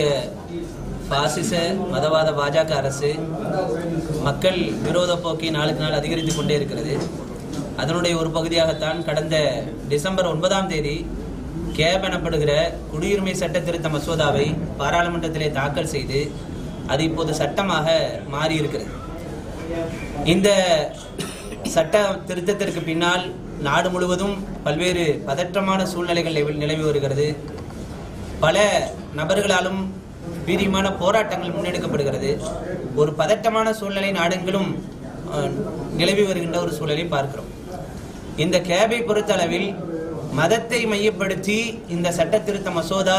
பாசிச மதவாத பாஜக அரசு மக்கள் விரோத போக்கை நாளுக்கு நாள் அதிகரித்து கொண்டே இருக்கிறது அதனுடைய ஒரு பகுதியாகத்தான் கடந்த டிசம்பர் ஒன்பதாம் தேதி கேப் எனப்படுகிற குடியுரிமை சட்ட திருத்த மசோதாவை பாராளுமன்றத்திலே தாக்கல் செய்து அது இப்போது சட்டமாக மாறி இருக்கிறது இந்த சட்ட திருத்தத்திற்கு பின்னால் நாடு முழுவதும் பல்வேறு பதற்றமான சூழ்நிலைகள் நிலவி- நிலவி வருகிறது பல நபர்களாலும் வீரியமான போராட்டங்கள் முன்னெடுக்கப்படுகிறது ஒரு பதட்டமான சூழ்நிலை நாடெங்கிலும் அஹ், நிலவி வருகின்ற ஒரு சூழலை பார்க்கிறோம் இந்த கேபை பொறுத்தளவில் மதத்தை மையப்படுத்தி இந்த சட்ட திருத்த மசோதா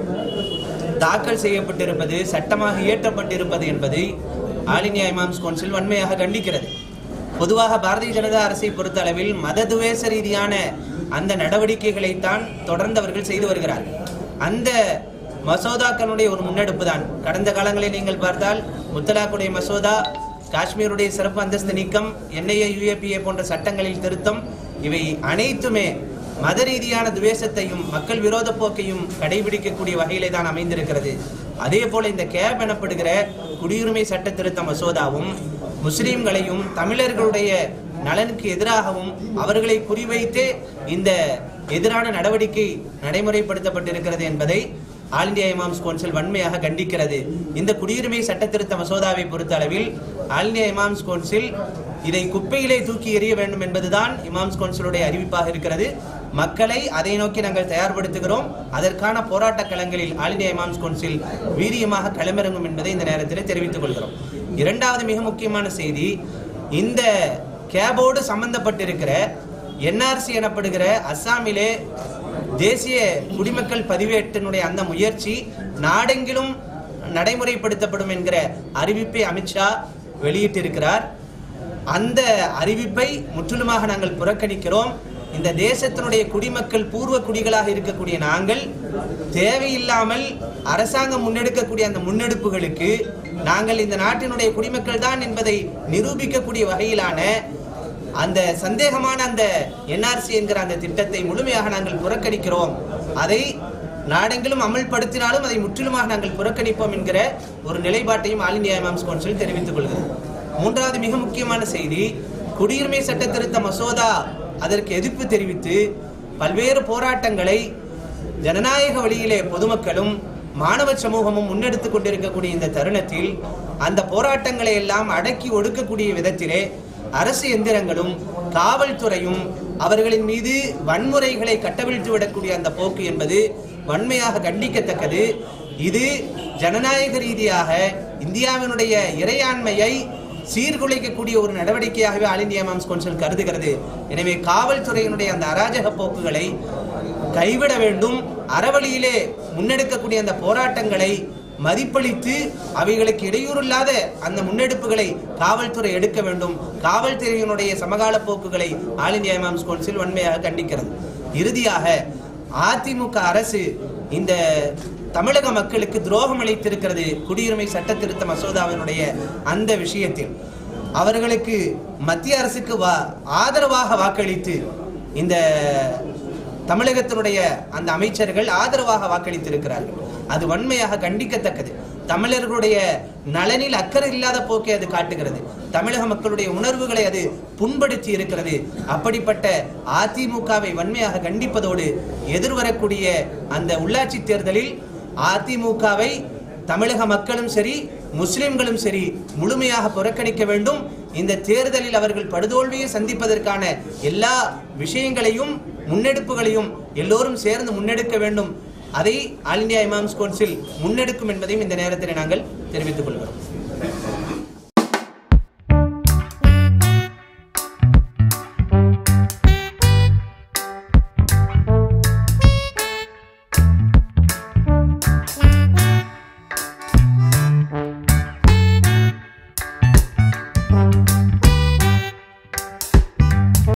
தாக்கல் செய்யப்பட்டிருப்பது சட்டமாக இயற்றப்பட்டிருப்பது என்பதை ஆல் இந்தியா இமாம்ஸ் கவுன்சில் வன்மையாக கண்டிக்கிறது பொதுவாக பாரதிய ஜனதா அரசை பொறுத்த அளவில் மததுவேச ரீதியான அந்த நடவடிக்கைகளைத்தான் தொடர்ந்து அவர்கள் செய்து வருகிறார்கள் அந்த மசோதாக்களுடைய ஒரு முன்னெடுப்பு தான் கடந்த காலங்களில் நீங்கள் பார்த்தால் முத்தலாக்குடைய மசோதா காஷ்மீருடைய சிறப்பு அந்தஸ்து நீக்கம் என்ஐஏ யுஏபிஏ போன்ற சட்டங்களில் திருத்தம் இவை அனைத்துமே மத ரீதியான துவேஷத்தையும் மக்கள் விரோத போக்கையும் கடைபிடிக்கக்கூடிய வகையிலே தான் அமைந்திருக்கிறது அதே போல இந்த கேப் எனப்படுகிற குடியுரிமை சட்ட திருத்த மசோதாவும் முஸ்லிம்களையும் தமிழர்களுடைய நலனுக்கு எதிராகவும் அவர்களை குறிவைத்து இந்த எதிரான நடவடிக்கை நடைமுறைப்படுத்தப்பட்டிருக்கிறது என்பதை ஆல் இந்தியா இமாம்ஸ் கவுன்சில் வன்மையாக கண்டிக்கிறது இந்த குடியுரிமை சட்ட திருத்த மசோதாவை பொறுத்த அளவில் ஆல் இந்தியா இமாம்ஸ் கவுன்சில் இதை குப்பையிலே தூக்கி எறிய வேண்டும் என்பதுதான் இமாம்ஸ் கவுன்சிலுடைய அறிவிப்பாக இருக்கிறது மக்களை அதை நோக்கி நாங்கள் தயார்படுத்துகிறோம் அதற்கான போராட்ட களங்களில் ஆல் இந்தியா இமாம்ஸ் கவுன்சில் வீரியமாக களமிறங்கும் என்பதை இந்த நேரத்தில் தெரிவித்துக் கொள்கிறோம் இரண்டாவது மிக முக்கியமான செய்தி இந்த கேபோடு சம்பந்தப்பட்டிருக்கிற என்ஆர்சி எனப்படுகிற அஸ்ஸாமிலே தேசிய குடிமக்கள் பதிவேட்டினுடைய அந்த முயற்சி நாடெங்கிலும் நடைமுறைப்படுத்தப்படும் என்கிற அறிவிப்பை அமித்ஷா வெளியிட்டிருக்கிறார் அந்த அறிவிப்பை முற்றிலுமாக நாங்கள் புறக்கணிக்கிறோம் இந்த தேசத்தினுடைய குடிமக்கள் பூர்வ குடிகளாக இருக்கக்கூடிய நாங்கள் தேவையில்லாமல் அரசாங்கம் முன்னெடுக்கக்கூடிய அந்த முன்னெடுப்புகளுக்கு நாங்கள் இந்த நாட்டினுடைய குடிமக்கள் தான் என்பதை நிரூபிக்கக்கூடிய வகையிலான அந்த சந்தேகமான அந்த என்ஆர்சி என்கிற அந்த திட்டத்தை முழுமையாக நாங்கள் புறக்கணிக்கிறோம் அதை நாடெங்கிலும் அமல்படுத்தினாலும் அதை முற்றிலுமாக நாங்கள் புறக்கணிப்போம் என்கிற ஒரு நிலைப்பாட்டையும் ஆல் இந்தியா இமாம்ஸ் கவுன்சில் தெரிவித்துக் கொள்கிறது மூன்றாவது மிக முக்கியமான செய்தி குடியுரிமை சட்ட திருத்த மசோதா அதற்கு எதிர்ப்பு தெரிவித்து பல்வேறு போராட்டங்களை ஜனநாயக வழியிலே பொதுமக்களும் மாணவ சமூகமும் முன்னெடுத்துக் கொண்டிருக்கக்கூடிய இந்த தருணத்தில் அந்த போராட்டங்களை எல்லாம் அடக்கி ஒடுக்கக்கூடிய விதத்திலே அரசு எந்திரங்களும் காவல்துறையும் அவர்களின் மீது வன்முறைகளை கட்டவிழ்த்து விடக்கூடிய அந்த போக்கு என்பது வன்மையாக கண்டிக்கத்தக்கது இது ஜனநாயக ரீதியாக இந்தியாவினுடைய இறையாண்மையை சீர்குலைக்கக்கூடிய ஒரு நடவடிக்கையாகவே ஆல் இந்தியா மாம்ஸ் கவுன்சில் கருதுகிறது எனவே காவல்துறையினுடைய அந்த அராஜக போக்குகளை கைவிட வேண்டும் அறவழியிலே முன்னெடுக்கக்கூடிய அந்த போராட்டங்களை மதிப்பளித்து அவைகளுக்கு இடையூறில்லாத அந்த முன்னெடுப்புகளை காவல்துறை எடுக்க வேண்டும் காவல்துறையினுடைய சமகால போக்குகளை ஆல் இந்தியா இமாம்ஸ் கவுன்சில் வன்மையாக கண்டிக்கிறது இறுதியாக அதிமுக அரசு இந்த தமிழக மக்களுக்கு துரோகம் அளித்திருக்கிறது குடியுரிமை சட்ட திருத்த மசோதாவினுடைய அந்த விஷயத்தில் அவர்களுக்கு மத்திய அரசுக்கு வா ஆதரவாக வாக்களித்து இந்த தமிழகத்தினுடைய அந்த அமைச்சர்கள் ஆதரவாக வாக்களித்திருக்கிறார்கள் அது வன்மையாக கண்டிக்கத்தக்கது தமிழர்களுடைய நலனில் அக்கறை இல்லாத போக்கை அது காட்டுகிறது தமிழக மக்களுடைய உணர்வுகளை அது புண்படுத்தி இருக்கிறது அப்படிப்பட்ட அதிமுகவை வன்மையாக கண்டிப்பதோடு எதிர்வரக்கூடிய அந்த உள்ளாட்சி தேர்தலில் அதிமுகவை தமிழக மக்களும் சரி முஸ்லிம்களும் சரி முழுமையாக புறக்கணிக்க வேண்டும் இந்த தேர்தலில் அவர்கள் படுதோல்வியை சந்திப்பதற்கான எல்லா விஷயங்களையும் முன்னெடுப்புகளையும் எல்லோரும் சேர்ந்து முன்னெடுக்க வேண்டும் அதை ஆல் இந்தியா இமாம்ஸ் கவுன்சில் முன்னெடுக்கும் என்பதையும் இந்த நேரத்தில் நாங்கள் தெரிவித்துக் கொள்கிறோம்